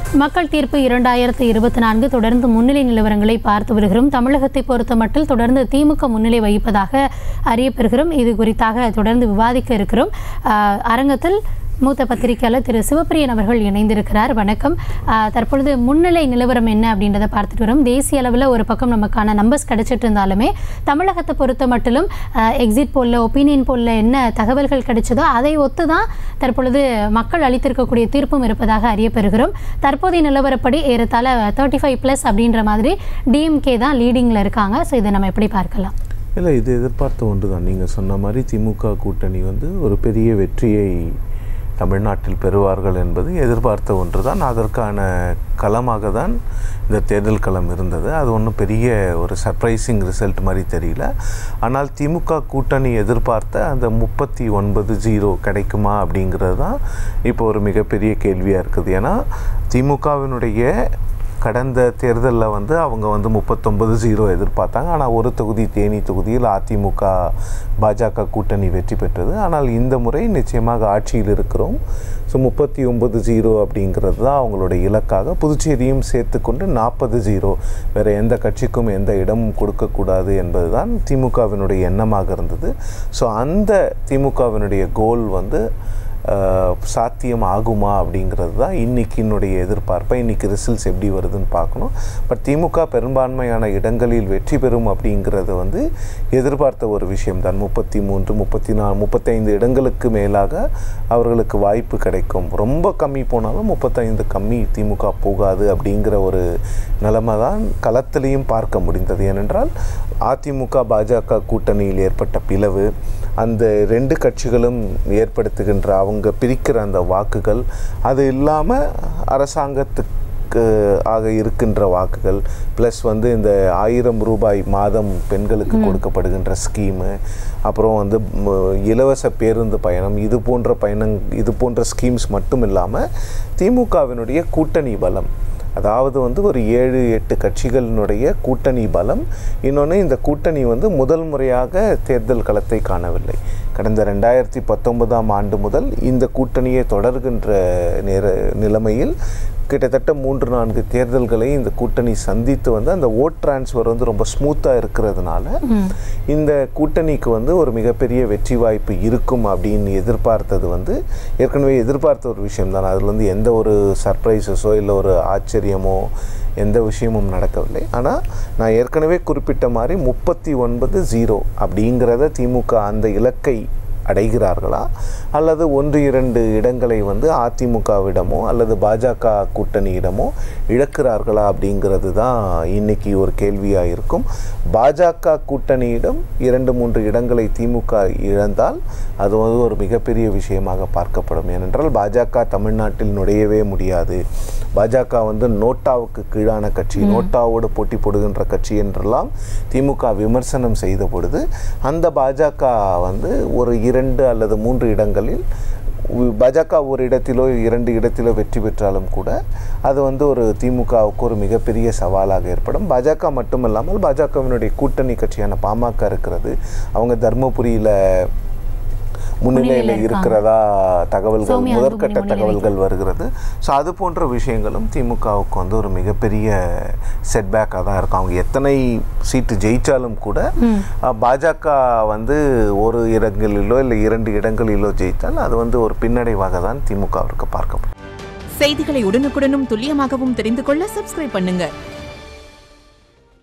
மக்கள் தீர்ப்பு இரண்டாயிரத்து இருபத்தி நான்கு தொடர்ந்து முன்னிலை நிலவரங்களை பார்த்து வருகிறோம் தமிழகத்தை பொறுத்தமட்டில் தொடர்ந்து திமுக முன்னிலை வகிப்பதாக அறியப்பெறுகிறோம் இது குறித்தாக தொடர்ந்து விவாதிக்க இருக்கிறோம் ஆஹ், அரங்கத்தில் மூத்த பத்திரிகையாளர் திரு சிவப்பிரியன் அவர்கள் இணைந்திருக்கிறார் வணக்கம் ஆஹ், தற்பொழுது முன்னிலை நிலவரம் என்ன அப்படின்றத பார்த்துட்டு வரோம் தேசிய அளவில் ஒரு பக்கம் நமக்கான நம்பர்ஸ் கிடைச்சிட்டு இருந்தாலுமே தமிழகத்தை பொறுத்த மட்டிலும் எக்ஸிட் போலில் ஒப்பீனியன் போலில் என்ன தகவல்கள் கிடைச்சதோ அதை ஒத்து தான் தற்பொழுது மக்கள் அளித்திருக்கக்கூடிய தீர்ப்பும் இருப்பதாக அறியப்பெறுகிறோம் தற்போதைய நிலவரப்படி ஏறத்தாழ தேர்ட்டி ஃபைவ் ப்ளஸ் அப்படின்ற மாதிரி டிஎம்கே தான் லீடிங்கில் இருக்காங்க ஸோ இதை நம்ம எப்படி பார்க்கலாம் இல்லை இது எதிர்பார்த்த ஒன்று தான் நீங்கள் சொன்ன மாதிரி திமுக கூட்டணி வந்து ஒரு பெரிய வெற்றியை தமிழ்நாட்டில் பெறுவார்கள் என்பது எதிர்பார்த்த ஒன்று தான் அதற்கான களமாக தான் இந்த தேர்தல் களம் இருந்தது அது ஒன்றும் பெரிய ஒரு சர்ப்ரைசிங் ரிசல்ட் மாதிரி தெரியல ஆனால் திமுக கூட்டணி எதிர்பார்த்த அந்த முப்பத்தி ஒன்பது ஜீரோ கிடைக்குமா அப்படிங்கிறது தான் இப்போ ஒரு மிகப்பெரிய கேள்வியாக இருக்குது ஏன்னா திமுகவினுடைய கடந்த தேர்தலில் வந்து அவங்க வந்து முப்பத்தொன்பது ஜீரோ எதிர்பார்த்தாங்க ஆனால் ஒரு தொகுதி தேனி தொகுதியில் அதிமுக பாஜக கூட்டணி வெற்றி பெற்றது ஆனால் இந்த முறை நிச்சயமாக ஆட்சியில் இருக்கிறோம் ஸோ முப்பத்தி ஒன்பது ஜீரோ அப்படிங்கிறது தான் அவங்களோட இலக்காக புதுச்சேரியும் சேர்த்துக்கொண்டு நாற்பது ஜீரோ வேறு எந்த கட்சிக்கும் எந்த இடமும் கொடுக்கக்கூடாது என்பது தான் திமுகவினுடைய எண்ணமாக இருந்தது ஸோ அந்த திமுகவினுடைய கோல் வந்து அஹ், சாத்தியம் ஆகுமா அப்படிங்கிறது தான் இன்னைக்கினுடைய எதிர்பார்ப்பை இன்னைக்கு ரிசல்ட்ஸ் எப்படி வருதுன்னு பார்க்கணும் பட் திமுக பெரும்பான்மையான இடங்களில் வெற்றி பெறும் அப்படிங்கிறது வந்து எதிர்பார்த்த ஒரு விஷயம்தான் முப்பத்தி மூன்று முப்பத்தி நாலு முப்பத்தைந்து இடங்களுக்கு மேலாக அவர்களுக்கு வாய்ப்பு கிடைக்கும் ரொம்ப கம்மி போனாலும் முப்பத்தைந்து கம்மி திமுக போகாது அப்படிங்கிற ஒரு நிலைமை தான் களத்திலையும் பார்க்க முடிந்தது ஏனென்றால் அதிமுக பாஜக கூட்டணியில் ஏற்பட்ட பிளவு அந்த ரெண்டு கட்சிகளும் ஏற்படுத்துகின்ற அவங்க பிரிக்கிற அந்த வாக்குகள் அது இல்லாமல் அரசாங்கத்துக்கு ஆக இருக்கின்ற வாக்குகள் ப்ளஸ் வந்து இந்த ஆயிரம் ரூபாய் மாதம் பெண்களுக்கு கொடுக்கப்படுகின்ற ஸ்கீமு அப்புறம் வந்து ம- இலவச பேருந்து பயணம் இது போன்ற பயணம் இது போன்ற ஸ்கீம்ஸ் மட்டும் இல்லாமல் திமுகவினுடைய கூட்டணி பலம் அதாவது வந்து ஒரு ஏழு எட்டு கட்சிகளினுடைய கூட்டணி பலம் இன்னொன்று இந்த கூட்டணி வந்து முதல் முறையாக தேர்தல் களத்தை காணவில்லை கடந்த ரெண்டாயிரத்தி பத்தொன்பதாம் ஆண்டு முதல் இந்த கூட்டணியை தொடர்கின்ற நேர நிலைமையில் கிட்டத்தட்ட மூன்று நான்கு தேர்தல்களை இந்த கூட்டணி சந்தித்து வந்து அந்த ஓட் டிரான்ஸ்ஃபர் வந்து ரொம்ப ஸ்மூத்தாக இருக்கிறதுனால இந்த கூட்டணிக்கு வந்து ஒரு மிகப்பெரிய வெற்றி வாய்ப்பு இருக்கும் அப்படின்னு எதிர்பார்த்தது வந்து ஏற்கனவே எதிர்பார்த்த ஒரு விஷயம் தான் அதில் வந்து எந்த ஒரு சர்ப்ரைசஸோ இல்லை ஒரு ஆச்சரியமோ எந்த விஷயமும் நடக்கவில்லை ஆனால் நான் ஏற்கனவே குறிப்பிட்ட மாதிரி முப்பத்தி ஒன்பது ஜீரோ அப்படிங்கிறத திமுக அந்த இலக்கை அடைகிறார்களா அல்லது ஒன்று இரண்டு இடங்களை வந்து அதிமுகவிடமோ அல்லது பாஜக கூட்டணியிடமோ இழக்கிறார்களா அப்படிங்கிறது தான் இன்னைக்கு ஒரு கேள்வியாக இருக்கும் பாஜக கூட்டணியிடம் இரண்டு மூன்று இடங்களை திமுக இழந்தால் அது வந்து ஒரு மிகப்பெரிய விஷயமாக பார்க்கப்படும் ஏனென்றால் பாஜக தமிழ்நாட்டில் நுழையவே முடியாது பாஜக வந்து நோட்டாவுக்கு கீழான கட்சி நோட்டாவோடு போட்டி போடுகின்ற கட்சி என்றெல்லாம் திமுக விமர்சனம் செய்த பொழுது அந்த பாஜக வந்து ஒரு இரண்டு அல்லது மூன்று இடங்களில் உ- பாஜக ஒரு இடத்திலோ இரண்டு இடத்திலோ வெற்றி பெற்றாலும் கூட அது வந்து ஒரு திமுகவுக்கு ஒரு மிகப்பெரிய சவாலாக ஏற்படும் பாஜக மட்டுமல்லாமல் பாஜகவினுடைய கூட்டணி கட்சியான பாமக இருக்கிறது அவங்க தர்மபுரியில் முன்னிலையில் முன்னிலையில இருக்காங்க. இருக்கிறதா தகவல்கள் சௌமியா முதற்கட்ட அன்புமணி தகவல்கள் வருகிறது ஸோ அது போன்ற விஷயங்களும் திமுகவுக்கு வந்து ஒரு மிகப்பெரிய செட்பேக்காக தான் இருக்கும் அவங்க எத்தனை சீட்டு ஜெயித்தாலும் கூட அஹ், பாஜக வந்து ஒரு இடங்களிலோ இல்லை இரண்டு இடங்களிலோ ஜெயித்தால் அது வந்து ஒரு பின்னடைவாக தான் திமுகவிற்கு பார்க்கப்படும் செய்திகளை உடனுக்குடனும் துல்லியமாகவும் தெரிந்து கொள்ள சப்ஸ்கிரைப் பண்ணுங்க